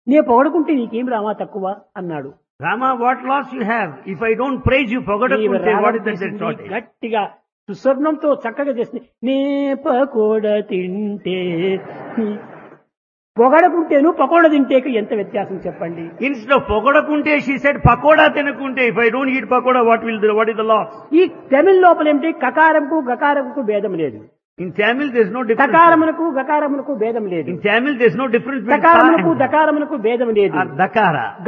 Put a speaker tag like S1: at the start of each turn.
S1: నే పొగడుకుంటే నీకేం రామా తక్కువ అన్నాడు
S2: Rama, what loss you have? If I don't praise you,
S1: నీవు
S2: Pagadakunte, what
S1: రాగం
S2: is that
S1: తీసింది
S2: shortage?
S1: గట్టిగా సుస్వర్ణంతో చక్కగా చేసింది నే పకోడ తింటే నీ- పొగడకుంటేను పకోడ తింటేకు ఎంత వ్యత్యాసం చెప్పండి
S2: Instead of Pagadakunte, she said Pakoda Tenakunte. If I don't eat Pakoda, what will the, what is the loss?
S1: ఈ తమిళ లోపల ఏమిటి కకారంకు గకారంకు భేదం లేదు
S2: In Tamil, there's no difference.
S1: కకారమునకు గకారమునకు భేదం లేదు
S2: In Tamil, there's no difference between
S1: దకారమునకు
S2: ka and
S1: దకారమునకు భేదం లేదు
S2: or Dakara.